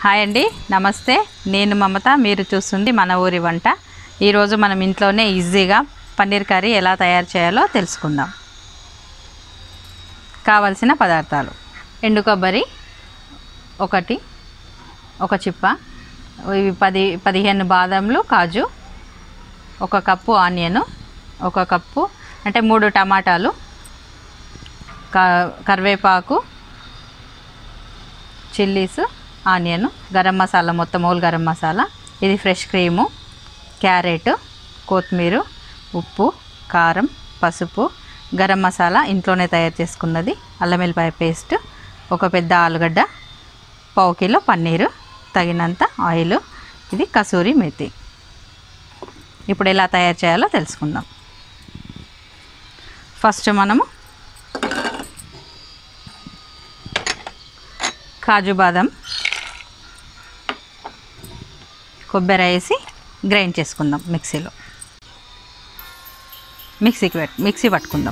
Hi అండి నమస్తే నేను మమత మీరు చూస్తుంది మన ఊరి వంట ఈరోజు మనం ఇంట్లోనే ఈజీగా పన్నీర్ కర్రీ ఎలా తయారు చేయాలో తెలుసుకుందాం కావలసిన పదార్థాలు ఎండు కొబ్బరి ఒకటి ఒక చిప్ప ఇవి పది పదిహేను బాదంలు కాజు ఒక కప్పు ఆనియన్ ఒక కప్పు అంటే మూడు టమాటాలు క కరివేపాకు చిల్లీస్ ఆనియన్ గరం మసాలా మొత్తం ఓల్ గరం మసాలా ఇది ఫ్రెష్ క్రీము క్యారెట్ కొత్తిమీర ఉప్పు కారం పసుపు గరం మసాలా ఇంట్లోనే తయారు చేసుకున్నది అల్లం వెల్లిపాయ పేస్ట్ ఒక పెద్ద ఆలుగడ్డ పావు కిలో పన్నీరు తగినంత ఆయిల్ ఇది కసూరి మెతి ఇప్పుడు ఎలా తయారు చేయాలో తెలుసుకుందాం ఫస్ట్ మనము కాజు బాదం కొబ్బరి వేసి గ్రైండ్ చేసుకుందాం మిక్సీలో మిక్సీకి పెట్ మిక్సీ పట్టుకుందాం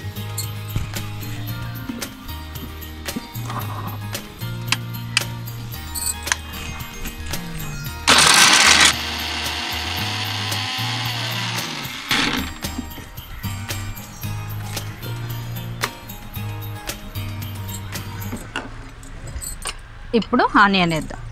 ఇప్పుడు ఆనియన్ వేద్దాం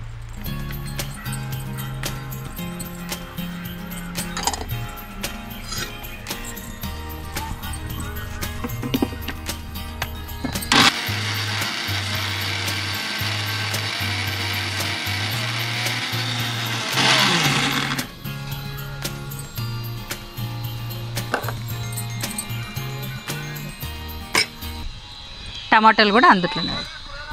టమాటాలు కూడా అందుట్లోనే వేద్దాం.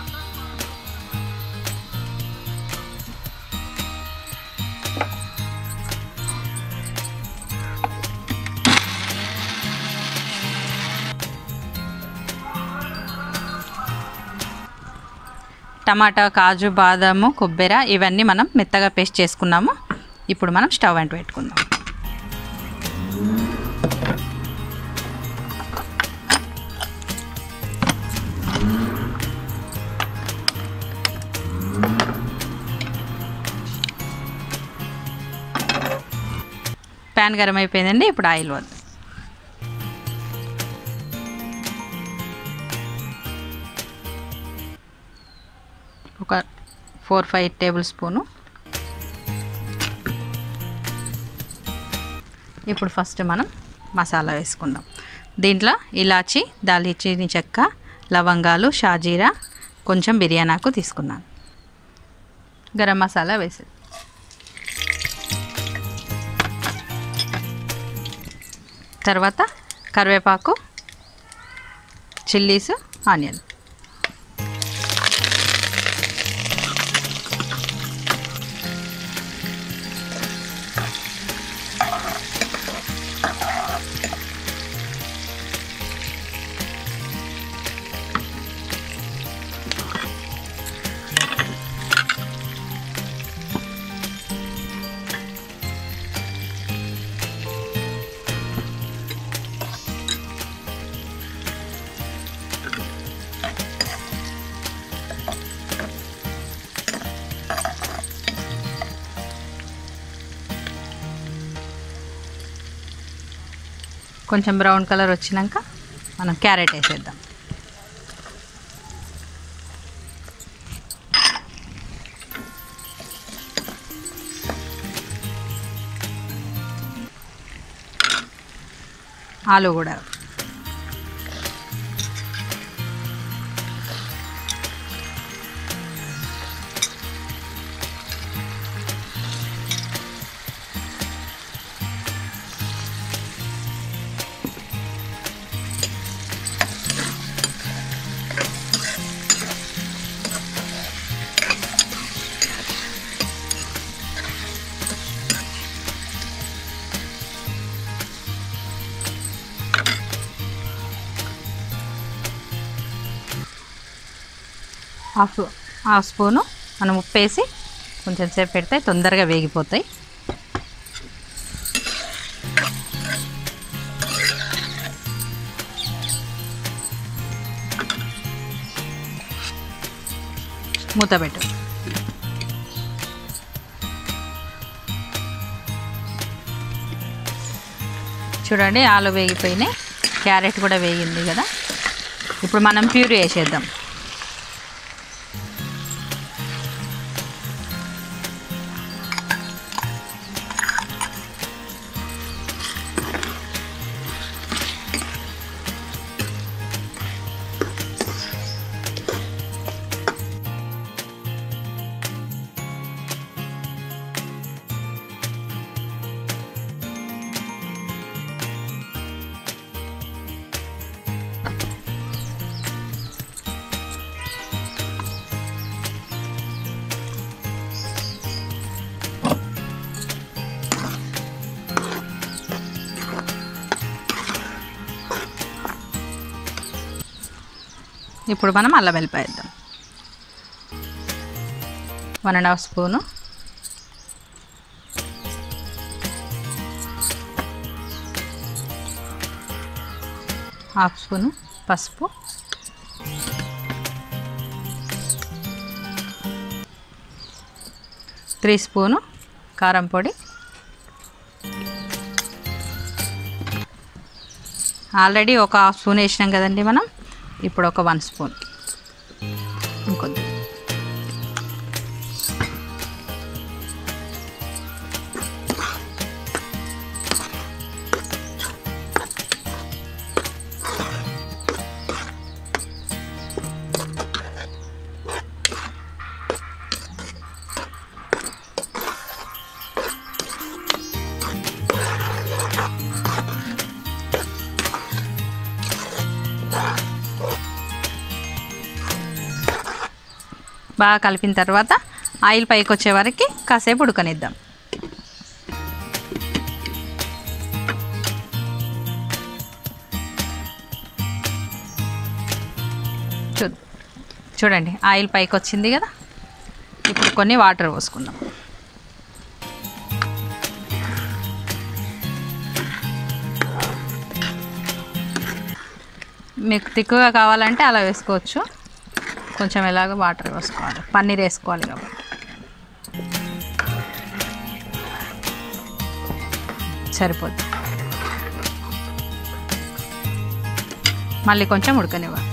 టమాటా కాజు బాదాము కొబ్బరి ఇవన్నీ మనం మెత్తగా పేస్ట్ చేసుకున్నాము ఇప్పుడు మనం స్టవ్ అంటు పెట్టుకుందాం ప్యాన్ గరం అయిపోయిందండి ఇప్పుడు ఆయిల్ వద్దాం ఒక ఫోర్ ఫైవ్ టేబుల్ స్పూను ఇప్పుడు ఫస్ట్ మనం మసాలా వేసుకుందాం దీంట్లో ఇలాచి దాల్చిని చెక్క లవంగాలు షాజీరా కొంచెం బిర్యానాకు తీసుకున్నాను గరం మసాలా వేసి తర్వాత కరివేపాకు చిల్లీస్ ఆనియన్ కొంచెం బ్రౌన్ కలర్ వచ్చినాక మనం క్యారెట్ వేసేద్దాం ఆలు కూడా హాఫ్ హాఫ్ స్పూను మనం ఉప్పు వేసి కొంచెం సేపు పెడితే తొందరగా వేగిపోతాయి మూత పెట్టు చూడండి ఆలు వేగిపోయినాయి క్యారెట్ కూడా వేగింది కదా ఇప్పుడు మనం ప్యూరీ వేసేద్దాం ఇప్పుడు మనం అల్లం వెల్లిపాయ వేద్దాం one and half spoon half spoon పసుపు త్రీ స్పూను కారం పొడి ఆల్రెడీ ఒక హాఫ్ స్పూన్ వేసినాం కదండి మనం ఇప్పుడు ఒక వన్ స్పూన్ ఇంకొద్ది బాగా కలిపిన తర్వాత ఆయిల్ పైకి వచ్చే వరకు కాసేపు ఉడకనిద్దాం చూ చూడండి ఆయిల్ పైకి వచ్చింది కదా ఇప్పుడు కొన్ని వాటర్ పోసుకుందాం మీకు తిక్కుగా కావాలంటే అలా వేసుకోవచ్చు కొంచెం ఎలాగ వాటర్ వేసుకోవాలి పన్నీర్ వేసుకోవాలి కాబట్టి సరిపోద్ది మళ్ళీ కొంచెం ఉడకనివ్వాలి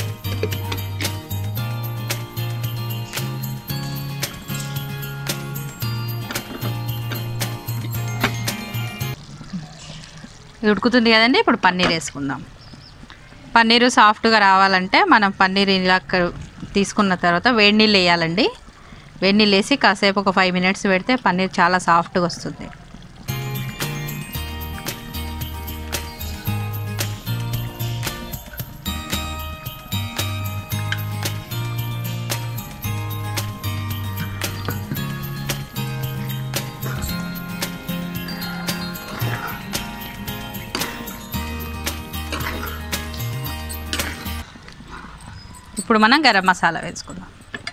ఇది ఉడుకుతుంది కదండి ఇప్పుడు పన్నీర్ వేసుకుందాం పన్నీరు సాఫ్ట్గా రావాలంటే మనం పన్నీర్ ఇలా క- తీసుకున్న తర్వాత వేడి నీళ్ళు వేయాలండి వేడి నీళ్ళు వేసి కాసేపు ఒక ఫైవ్ మినిట్స్ పెడితే పన్నీర్ చాలా సాఫ్ట్గా వస్తుంది ఇప్పుడు మనం గరం మసాలా వేసుకుందాం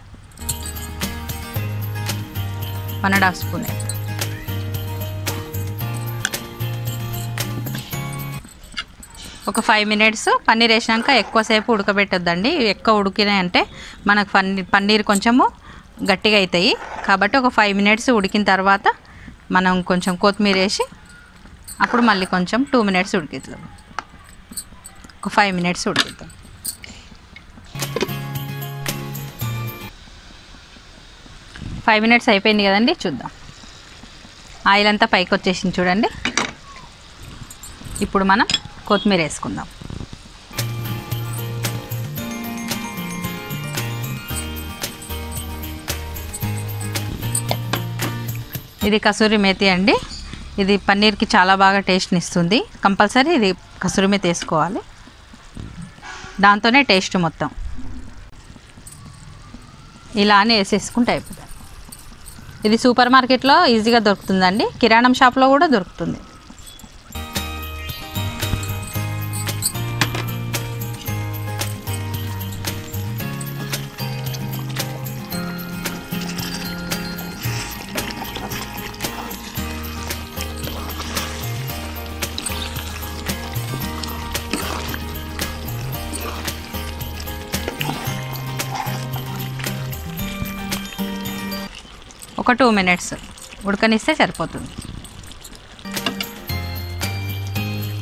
వన్ అండ్ హాఫ్ స్పూన్ ఒక ఫైవ్ మినిట్స్ పన్నీర్ వేసినాక ఎక్కువసేపు ఉడకబెట్టొద్దండి ఎక్కువ ఉడికినాయి అంటే మనకు పన్నీర్ పన్నీర్ కొంచెము గట్టిగా అవుతాయి కాబట్టి ఒక ఫైవ్ మినిట్స్ ఉడికిన తర్వాత మనం కొంచెం కొత్తిమీర వేసి అప్పుడు మళ్ళీ కొంచెం టూ మినిట్స్ ఉడికిద్దాం ఒక ఫైవ్ మినిట్స్ ఉడికిద్దాం ఫైవ్ మినిట్స్ అయిపోయింది కదండి చూద్దాం ఆయిల్ అంతా పైకి వచ్చేసింది చూడండి ఇప్పుడు మనం కొత్తిమీర వేసుకుందాం ఇది కసూరి మేతి అండి ఇది పన్నీర్కి చాలా బాగా టేస్ట్ని ఇస్తుంది కంపల్సరీ ఇది కసూరి మేతి వేసుకోవాలి దాంతోనే టేస్ట్ మొత్తం ఇలా అని వేసేసుకుంటే అయిపోతుంది ఇది సూపర్ మార్కెట్లో ఈజీగా దొరుకుతుందండి కిరాణం షాప్లో కూడా దొరుకుతుంది ఒక టూ మినిట్స్ ఉడకనిస్తే సరిపోతుంది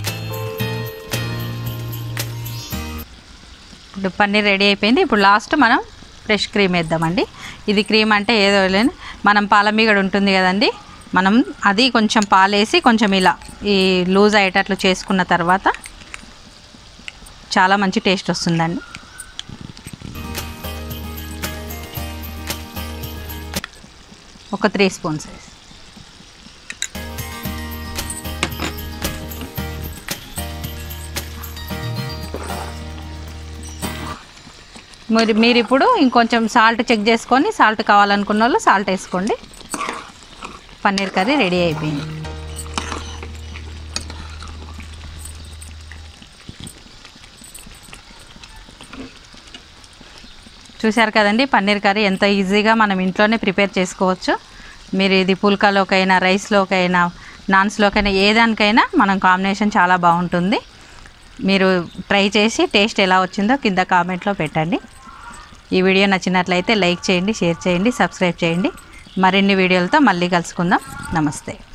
ఇప్పుడు పన్నీర్ రెడీ అయిపోయింది ఇప్పుడు లాస్ట్ మనం ఫ్రెష్ క్రీమ్ వేద్దామండి ఇది క్రీమ్ అంటే ఏదో లేని మనం పాలమీగడ ఉంటుంది కదండి మనం అది కొంచెం పాలేసి కొంచెం ఇలా ఈ లూజ్ అయ్యేటట్లు చేసుకున్న తర్వాత చాలా మంచి టేస్ట్ వస్తుందండి ఒక త్రీ స్పూన్స్ మీరు మీరు ఇప్పుడు ఇంకొంచెం సాల్ట్ చెక్ చేసుకొని సాల్ట్ కావాలనుకున్న వాళ్ళు సాల్ట్ వేసుకోండి పన్నీర్ కర్రీ రెడీ అయిపోయింది చూశారు కదండి పన్నీర్ కర్రీ ఎంత ఈజీగా మనం ఇంట్లోనే ప్రిపేర్ చేసుకోవచ్చు మీరు ఇది పుల్కాలోకైనా రైస్లోకైనా నాన్స్లోకైనా ఏ దానికైనా మనం కాంబినేషన్ చాలా బాగుంటుంది మీరు ట్రై చేసి టేస్ట్ ఎలా వచ్చిందో కింద కామెంట్లో పెట్టండి ఈ వీడియో నచ్చినట్లయితే లైక్ చేయండి షేర్ చేయండి సబ్స్క్రైబ్ చేయండి మరిన్ని వీడియోలతో మళ్ళీ కలుసుకుందాం నమస్తే